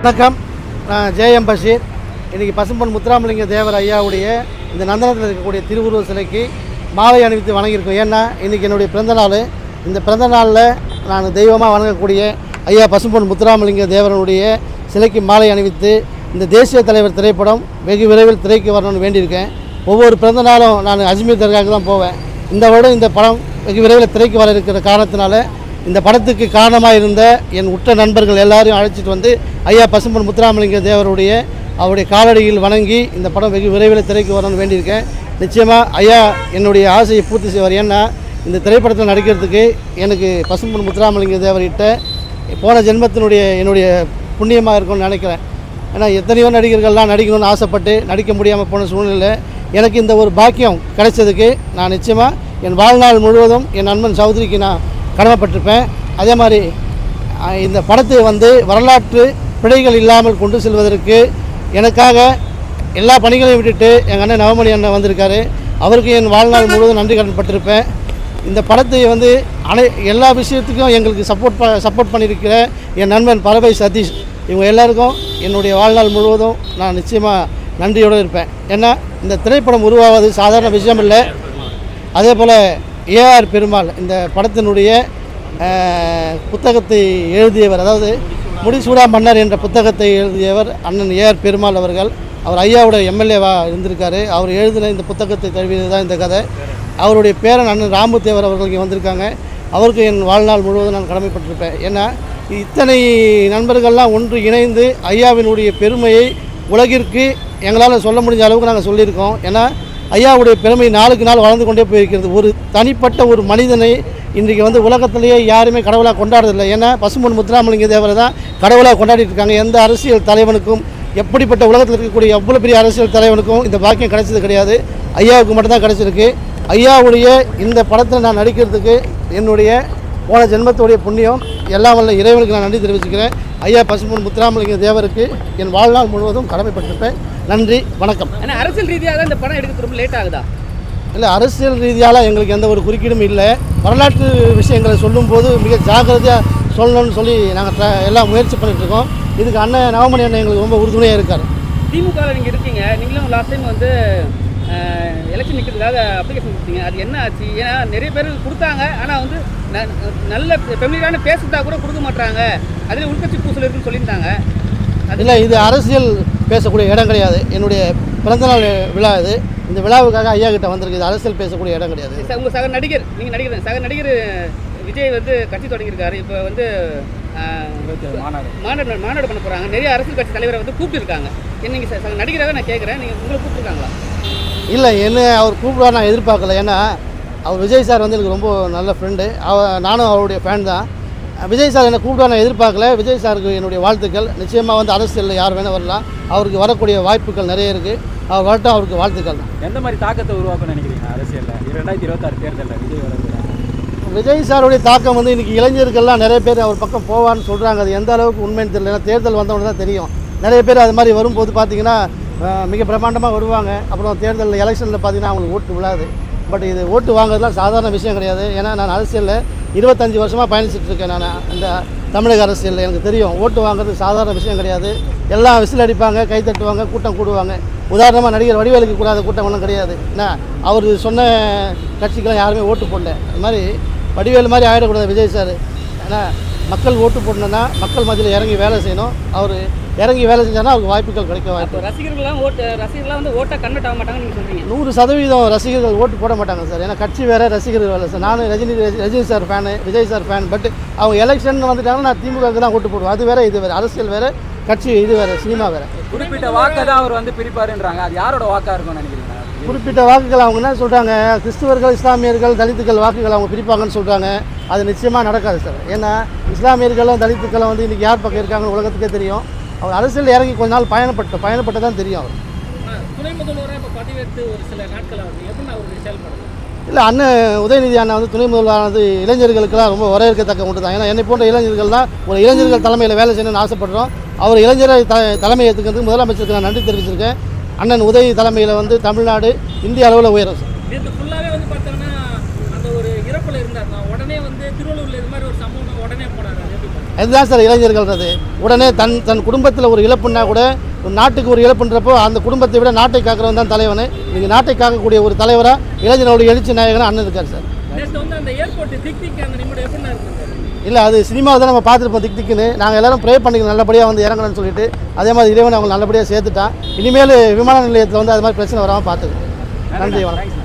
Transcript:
வணக்கம் நான் ஜேஎம் பஷீர் இன்றைக்கி பசும்பொன் முத்துராமலிங்க தேவர் ஐயாவுடைய இந்த நந்தனத்தில் இருக்கக்கூடிய திருவுருவ சிலைக்கு மாலை அணிவித்து வணங்கியிருக்கோம் ஏன்னா இன்றைக்கி என்னுடைய பிறந்த நாள் இந்த பிறந்த நாளில் நான் தெய்வமாக வணங்கக்கூடிய ஐயா பசும்பொன் முத்துராமலிங்க தேவரனுடைய சிலைக்கு மாலை அணிவித்து இந்த தேசிய தலைவர் திரைப்படம் வெகு விரைவில் திரைக்கு வரணும்னு வேண்டியிருக்கேன் ஒவ்வொரு பிறந்த நாளும் நான் அஜ்மீர் தர்காவுக்கு தான் போவேன் இந்த வருடம் இந்த படம் வெகு விரைவில் திரைக்கு வர இருக்கிற காரணத்தினால இந்த படத்துக்கு காரணமாக இருந்த என் உற்ற நண்பர்கள் எல்லாரையும் அழைச்சிட்டு வந்து ஐயா பசும்பொன் முத்துராமலிங்க தேவருடைய அவருடைய காலடியில் வணங்கி இந்த படம் வெகு விரைவில் திரைக்கு வரணும்னு வேண்டியிருக்கேன் நிச்சயமாக ஐயா என்னுடைய ஆசையை பூர்த்தி செய்வார் ஏன்னா இந்த திரைப்படத்தில் நடிக்கிறதுக்கு எனக்கு பசும்பொன் முத்துராமலிங்க தேவர்கிட்ட போன ஜென்மத்தினுடைய என்னுடைய புண்ணியமாக இருக்கும்னு நினைக்கிறேன் ஏன்னா எத்தனையோ நடிகர்கள்லாம் நடிக்கணும்னு ஆசைப்பட்டு நடிக்க முடியாமல் போன சூழ்நிலை எனக்கு இந்த ஒரு பாக்கியம் கிடைச்சதுக்கு நான் நிச்சயமாக என் வாழ்நாள் முழுவதும் என் நண்பன் சௌத்ரிக்கு நான் கடமைப்பட்டிருப்பேன் அதே மாதிரி அஹ், இந்த படத்தை வந்து வரலாற்று பிழைகள் இல்லாமல் கொண்டு செல்வதற்கு எனக்காக எல்லா பணிகளையும் விட்டுட்டு எங்கள் அண்ணன் நவமணி அண்ணன் வந்திருக்காரு அவருக்கு என் வாழ்நாள் முழுவதும் நன்றி கடன்பட்டிருப்பேன் இந்த படத்தை வந்து அனை எல்லா விஷயத்துக்கும் எங்களுக்கு சப்போர்ட் ப சப்போர்ட் பண்ணியிருக்கிற என் நண்பன் பறவை சதீஷ் இவங்க எல்லாருக்கும் என்னுடைய வாழ்நாள் முழுவதும் நான் நிச்சயமாக நன்றியோடு இருப்பேன் ஏன்னா இந்த திரைப்படம் உருவாவது சாதாரண விஷயம் இல்லை அதே போல் ஏஆர் பெருமாள் இந்த படத்தினுடைய அஹ், புத்தகத்தை எழுதியவர் அதாவது முடிசூடா மன்னர் என்ற புத்தகத்தை எழுதியவர் அண்ணன் ஏஆர் பெருமாள் அவர்கள் அவர் ஐயாவோட எம்எல்ஏவாக இருந்திருக்காரு அவர் எழுதின இந்த புத்தகத்தை தழுவியது தான் இந்த கதை அவருடைய பேரன் அண்ணன் ராமுத்தேவர் அவர்கள் இங்கே வந்திருக்காங்க அவருக்கு என் வாழ்நாள் முழுவதும் நான் கடமைப்பட்டிருப்பேன் ஏன்னா இத்தனை நண்பர்கள்லாம் ஒன்று இணைந்து ஐயாவினுடைய பெருமையை உலகிற்கு எங்களால் சொல்ல முடிஞ்ச அளவுக்கு நாங்கள் சொல்லியிருக்கோம் ஏன்னா ஐயாவுடைய பெருமை நாளுக்கு நாள் வளர்ந்து கொண்டே போயிருக்கிறது ஒரு தனிப்பட்ட ஒரு மனிதனை இன்றைக்கி வந்து உலகத்திலேயே யாருமே கடவுளாக கொண்டாடுறதில்லை ஏன்னா பசும்பொன் முத்துராமலிங்க தேவரை தான் கடவுளாக கொண்டாடிட்டு இருக்காங்க எந்த அரசியல் தலைவனுக்கும் எப்படிப்பட்ட உலகத்தில் இருக்கக்கூடிய எவ்வளோ பெரிய அரசியல் தலைவனுக்கும் இந்த பாக்கியம் கிடைச்சது கிடையாது ஐயாவுக்கு மட்டும்தான் கிடைச்சிருக்கு ஐயாவுடைய இந்த படத்தில் நான் நடிக்கிறதுக்கு என்னுடைய போன ஜென்மத்துடைய புண்ணியம் எல்லாம் வல்ல இறைவனுக்கு நான் நன்றி தெரிவிச்சுக்கிறேன் ஐயா பசும்பொன் முத்துராமலிங்க தேவருக்கு என் வாழ்நாள் முழுவதும் கடமைப்பட்டிருப்பேன் நன்றி வணக்கம் ஆனால் அரசியல் ரீதியாக தான் இந்த படம் எடுக்கிறது ரொம்ப லேட் ஆகுதா இல்லை அரசியல் ரீதியால் எங்களுக்கு எந்த ஒரு குறுக்கீடும் இல்லை வரலாற்று விஷயங்களை சொல்லும்போது மிக ஜாக்கிரதையாக சொல்லணும்னு சொல்லி நாங்கள் எல்லாம் முயற்சி பண்ணிட்டு இருக்கோம் இதுக்கு அண்ணன் நவமணி அண்ணன் எங்களுக்கு ரொம்ப உறுதுணையாக இருக்கார் திமுகவில் நீங்கள் இருக்கீங்க நீங்களும் லாஸ்ட் டைம் வந்து எலெக்ஷன் நிற்கிறதுக்காக அப்ளிகேஷன் கொடுத்தீங்க அது என்ன ஆச்சு ஏன்னா நிறைய பேர் கொடுத்தாங்க ஆனால் வந்து ந- நல்ல ஃபெமிலியான பேசுறதா கூட கொடுக்க மாட்டாங்க அதில் உள்கட்சி பூசல் இருக்குன்னு சொல்லியிருந்தாங்க அது இல்லை இது அரசியல் பேசக்கூடிய இடம் கிடையாது என்னுடைய பிறந்தநாள் விழா இது இந்த விழாவுக்காக ஐயா கிட்ட வந்திருக்கு இது அரசியல் பேசக்கூடிய இடம் கிடையாது ச- உங்க சக நடிகர் நீங்கள் நடிகர் தான். சக நடிகர் விஜய் வந்து கட்சி தொடங்கியிருக்காரு இப்போ வந்து ஆஹ், மாநாடு மாநாடு பண்ண போகிறாங்க நிறைய அரசியல் கட்சி தலைவரை வந்து கூப்பிட்டுருக்காங்க நீங்கள் சக நடிகராக நான் கேட்குறேன் நீங்கள் உங்களை கூப்பிட்டுருக்காங்களா இல்லை என்ன அவர் கூப்பிடுவார் நான் எதிர்பார்க்கல ஏன்னா அவர் விஜய் சார் வந்து எனக்கு ரொம்ப நல்ல ஃப்ரெண்டு அவ நானும் அவருடைய ஃபேன் தான் விஜய் சார் என்னை கூப்பிடுவார் நான் எதிர்பார்க்கல விஜய் சாருக்கு என்னுடைய வாழ்த்துக்கள் நிச்சயமாக வந்து அரசியலில் யார் வேணால் வரலாம் அவருக்கு வரக்கூடிய வாய்ப்புகள் நிறைய இருக்குது அவர் வரட்டும் அவருக்கு வாழ்த்துக்கள் தான் எந்த மாதிரி தாக்கத்தை உருவாக்கும்னு நினைக்கிறீங்க அரசியலில் ரெண்டாயிரத்தி இருபத்தாறு தேர்தலில் விஜய் வளர்ந்து விஜய் சாருடைய தாக்கம் வந்து இன்றைக்கி இளைஞர்கள்லாம் நிறைய பேர் அவர் பக்கம் போவான்னு சொல்கிறாங்க அது எந்த அளவுக்கு உண்மைன்னு தெரியல ஏன்னா தேர்தல் வந்தவொடனே தான் தெரியும் நிறைய பேர் அது மாதிரி வரும்போது பார்த்தீங்கன்னா அஹ், மிக பிரமாண்டமாக வருவாங்க அப்புறம் தேர்தல் எலெக்ஷனில் பார்த்தீங்கன்னா அவங்களுக்கு ஓட்டு விழாது பட் இது ஓட்டு வாங்குறதுலாம் சாதாரண விஷயம் கிடையாது ஏன்னா நான் அரசியலில் இருபத்தஞ்சி வருஷமாக பயணிச்சுட்டு இருக்கேன் நான் இந்த தமிழக அரசியலில் எனக்கு தெரியும் ஓட்டு வாங்குறது சாதாரண விஷயம் கிடையாது எல்லாம் விசில் அடிப்பாங்க கை தட்டுவாங்க கூட்டம் கூடுவாங்க உதாரணமாக நடிகர் வடிவேலுக்கு கூடாத கூட்டம் ஒன்றும் கிடையாது என்ன அவர் சொன்ன கட்சிக்கெல்லாம் யாருமே ஓட்டு போடல அது மாதிரி வடிவேலு மாதிரி ஆகிடக்கூடாது விஜய் சார் ஏன்னா மக்கள் ஓட்டு போடணுன்னா மக்கள் மத்தியில் இறங்கி வேலை செய்யணும் அவர் இறங்கி வேலை செஞ்சானா அவருக்கு வாய்ப்புகள் கிடைக்க இப்போ வாய்ப்பு ரசிகர்கள்லாம் ஓட்டு ரசிகர்கள்லாம் வந்து ஓட்டை கன்வெர்ட் ஆக மாட்டாங்கன்னு நீங்கள் சொல்கிறீங்க நூறு சதவீதம் ரசிகர்கள் ஓட்டு போட மாட்டாங்க சார் ஏன்னா கட்சி வேறு ரசிகர்கள் வேலை சார் நானும் Rajini Rajini sir fan Vijay sir fan but அவங்க எலெக்ஷன் வந்துட்டாங்கன்னா நான் திமுகவுக்கு தான் ஓட்டு போடுவேன் அது வேறு இது வேறு அரசியல் வேறு கட்சி இது வேறு சினிமா வேறு குறிப்பிட்ட வாக்கை தான் அவர் வந்து பிரிப்பாருன்றாங்க அது யாரோட வாக்கா இருக்கும்னு நினைக்கிறீங்க குறிப்பிட்ட வாக்குகள் அவங்க என்ன சொல்கிறாங்க கிறிஸ்துவர்கள் இஸ்லாமியர்கள் தலித்துக்கள் வாக்குகள் அவங்க பிரிப்பாங்கன்னு சொல்கிறாங்க அது நிச்சயமாக நடக்காது சார் ஏன்னா இஸ்லாமியர்களும் தலித்துக்களும் வந்து இன்றைக்கி யார் பக்கம் இருக்காங்கன்னு உலகத்துக்கே தெரியும் அவர் அரசியல் இறங்கி கொஞ்ச நாள் பயணப்பட்ட பயணப்பட்டு தான் தெரியும் அவர் துணை முதல்வராக இப்போ பதவியேற்று ஒரு சில நாட்கள் ஆகுது எப்படி அவருடைய செயல்படுது இல்லை அண்ணன் உதயநிதி அண்ணா வந்து துணை முதல்வரானது இளைஞர்களுக்கெல்லாம் ரொம்ப வரவேற்கத்தக்க ஒன்று தான் ஏன்னா என்னை போன்ற இளைஞர்கள் தான் ஒரு இளைஞர்கள் தலைமையில் வேலை செய்யணும்னு ஆசைப்படுறோம் அவர் இளைஞரை த தலைமை ஏற்றுக்கிறதுக்கு முதலமைச்சருக்கு நான் நன்றி தெரிவிச்சிருக்கேன் அண்ணன் உதய தலைமையில் வந்து தமிழ்நாடு இந்திய அளவில் உயரும் சார் நேற்று ஃபுல்லாகவே வந்து பார்த்தோன்னா அந்த ஒரு இறப்பில் இருந்தார் நான் உடனே வந்து திருவள்ளூரில் இது மாதிரி ஒரு சம்பவம் உடனே போனார் அது எப்படி பாருங்க இதுதான் சார் இளைஞர்கள்ன்றது உடனே தன் தன் குடும்பத்தில் ஒரு இழப்புன்னா கூட ஒரு நாட்டுக்கு ஒரு இழப்புன்றப்போ அந்த குடும்பத்தை விட நாட்டை காக்கிறவன் தான் தலைவன் இன்னைக்கு நாட்டை காக்கக்கூடிய ஒரு தலைவராக இளைஞர்களுடைய எழுச்சி நாயகன் அண்ணன் இருக்கார் சார் நேற்று வந்து அந்த ஏர்போர்ட் திக் திக் அந்த நிமிடம் எப்படி இருந்தது இல்லை அது சினிமாவை தான் நம்ம பார்த்துருப்போம் திக் திக்குன்னு நாங்கள் எல்லாரும் ப்ரே பண்ணிக்க நல்லபடியாக வந்து இறங்கணும்னு சொல்லிட்டு அதே மாதிரி இறைவன் அவங்க நல்லபடியாக சேர்த்துட்டான் இனிமேல் விமான நிலையத்தில் வந்து அது மாதிரி பிரச்சனை வராமல் பார்த்துக்கணும் நன்றி வணக்கம்